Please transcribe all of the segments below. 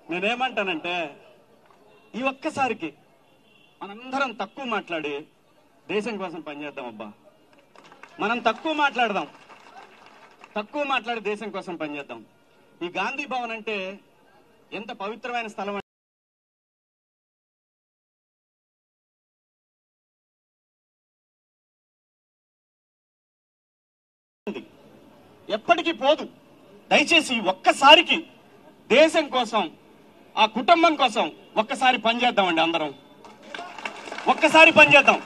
నేనేమంటానంటే ఈ ఒక్కసారికి మనందరం తక్కువ మాట్లాడి దేశం కోసం పనిచేద్దాం అబ్బా మనం తక్కువ మాట్లాడదాం తక్కువ మాట్లాడి దేశం కోసం పనిచేద్దాం ఈ గాంధీ భవన్ అంటే ఎంత పవిత్రమైన స్థలం అంటే ఎప్పటికీ పోదు దయచేసి ఈ ఒక్కసారికి దేశం కోసం ఆ కుటుంబం కోసం ఒక్కసారి పనిచేద్దామండి అందరం ఒక్కసారి పనిచేద్దాం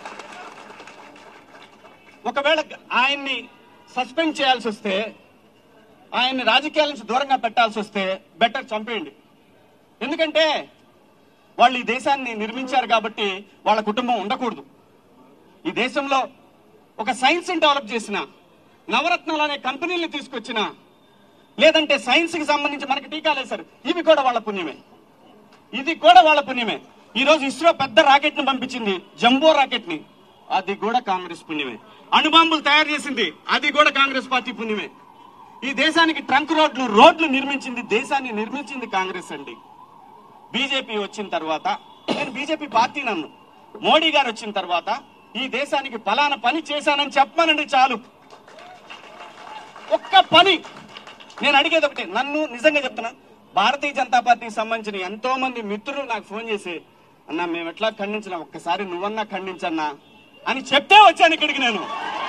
ఒకవేళ ఆయన్ని సస్పెండ్ చేయాల్సి వస్తే ఆయన్ని రాజకీయాల నుంచి దూరంగా పెట్టాల్సి వస్తే బెటర్ చంపేయండి ఎందుకంటే వాళ్ళు ఈ దేశాన్ని నిర్మించారు కాబట్టి వాళ్ళ కుటుంబం ఉండకూడదు ఈ దేశంలో ఒక సైన్స్ డెవలప్ చేసిన నవరత్నాలు అనే కంపెనీల్ని తీసుకొచ్చిన లేదంటే సైన్స్ కి సంబంధించి మనకి టీకాలు వేశారు ఇవి కూడా వాళ్ళ పుణ్యమే ఇది కూడా వాళ్ళ పుణ్యమే ఈ రోజు ఇస్రో పెద్ద రాకెట్ ని పంపించింది జంబో రాకెట్ ని అది కూడా కాంగ్రెస్ పుణ్యమే అణుబాంబులు తయారు చేసింది అది కూడా కాంగ్రెస్ పార్టీ పుణ్యమే ఈ దేశానికి ట్రంక్ రోడ్లు రోడ్లు నిర్మించింది దేశాన్ని నిర్మించింది కాంగ్రెస్ అండి బీజేపీ వచ్చిన తర్వాత నేను బీజేపీ పార్టీ నన్ను మోడీ గారు వచ్చిన తర్వాత ఈ దేశానికి ఫలానా పని చేశానని చెప్పమనండి చాలు ఒక్క పని నేను అడిగేది ఒకటి నన్ను నిజంగా చెప్తున్నా భారతీయ జనతా పార్టీకి సంబంధించిన ఎంతో మంది మిత్రులు నాకు ఫోన్ చేసి అన్నా మేము ఎట్లా ఖండించలేం ఒక్కసారి నువ్వన్నా ఖండించన్నా అని చెప్తే వచ్చాను ఇక్కడికి నేను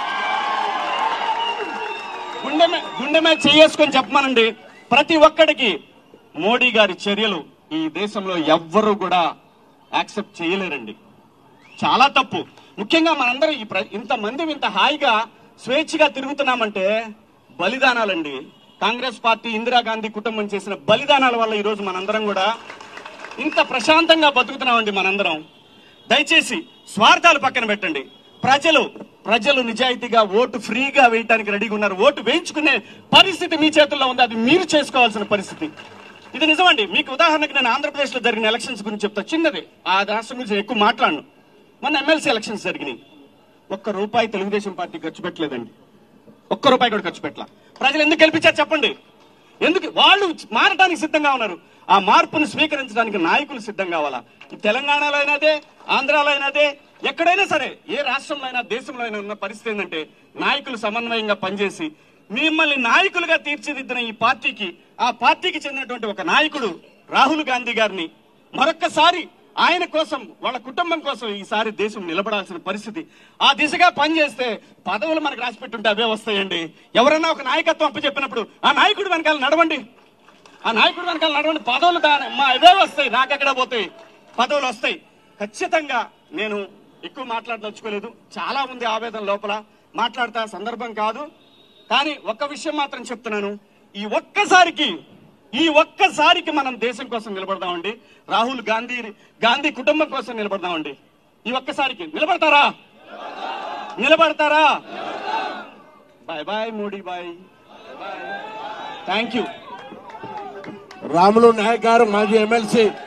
గుండె మీద గుండె మీద చేసుకొని చెప్పమనండి ప్రతి ఒక్కడికి మోడీ గారి చర్యలు ఈ దేశంలో ఎవ్వరూ కూడా యాక్సెప్ట్ చేయలేరండి చాలా తప్పు ముఖ్యంగా మనందరం ఈ ప్ర- ఇంతమంది ఇంత హాయిగా స్వేచ్ఛగా తిరుగుతున్నామంటే బలిదానాలండి కాంగ్రెస్ పార్టీ ఇందిరాగాంధీ కుటుంబం చేసిన బలిదానాల వల్ల ఈ రోజు మనందరం కూడా ఇంత ప్రశాంతంగా బతుకుతున్నామండి మనందరం దయచేసి స్వార్థాలు పక్కన పెట్టండి ప్రజలు ప్రజలు నిజాయితీగా ఓటు ఫ్రీగా వేయటానికి రెడీగా ఉన్నారు ఓటు వేయించుకునే పరిస్థితి మీ చేతుల్లో ఉంది అది మీరు చేసుకోవాల్సిన పరిస్థితి ఇది నిజమండి మీకు ఉదాహరణకి నేను ఆంధ్రప్రదేశ్ లో జరిగిన ఎలక్షన్స్ గురించి చెప్తా చిన్నది ఆ రాష్ట్రం గురించి నేను ఎక్కువ మాట్లాడను మొన్న ఎమ్మెల్సీ ఎలక్షన్స్ జరిగినాయి ఒక్క రూపాయి తెలుగుదేశం పార్టీ ఖర్చు పెట్టలేదండి ఒక్క రూపాయి కూడా ఖర్చు పెట్టలా ప్రజలు ఎందుకు గెలిపించారు చెప్పండి ఎందుకు వాళ్ళు మారటానికి సిద్ధంగా ఉన్నారు ఆ మార్పును స్వీకరించడానికి నాయకులు సిద్ధం కావాలా ఈ తెలంగాణలో అయినా అదే ఆంధ్రాలో అయినా అదే ఎక్కడైనా సరే ఏ రాష్ట్రంలో అయినా దేశంలో అయినా ఉన్న పరిస్థితి ఏంటంటే నాయకులు సమన్వయంగా పనిచేసి మిమ్మల్ని నాయకులుగా తీర్చిదిద్దిన ఈ పార్టీకి ఆ పార్టీకి చెందినటువంటి ఒక నాయకుడు రాహుల్ గాంధీ గారిని మరొక్కసారి ఆయన కోసం వాళ్ళ కుటుంబం కోసం ఈసారి దేశం నిలబడాల్సిన పరిస్థితి ఆ దిశగా పనిచేస్తే పదవులు మనకు రాసి పెట్టుంటే అవే వస్తాయండి ఎవరైనా ఒక నాయకత్వం అప్పచెప్పినప్పుడు ఆ నాయకుడు వెనకాల నడవండి ఆ నాయకుడు వెనకాల నడవండి పదవులు దాని మా అవే వస్తాయి నాకెక్కడ పోతాయి పదవులు వస్తాయి ఖచ్చితంగా నేను ఎక్కువ మాట్లాడదలుచుకోలేదు చాలా ఉంది ఆవేదన లోపల మాట్లాడతా సందర్భం కాదు కానీ ఒక్క విషయం మాత్రం చెప్తున్నాను ఈ ఒక్కసారికి ఈ ఒక్కసారికి మనం దేశం కోసం నిలబడదామండి రాహుల్ గాంధీ గాంధీ కుటుంబం కోసం నిలబడదామండి ఈ ఒక్కసారికి నిలబడతారా నిలబడతారా bye bye Modi bye thank you Ramulu Nayak గారు మాజీ ఎమ్మెల్సీ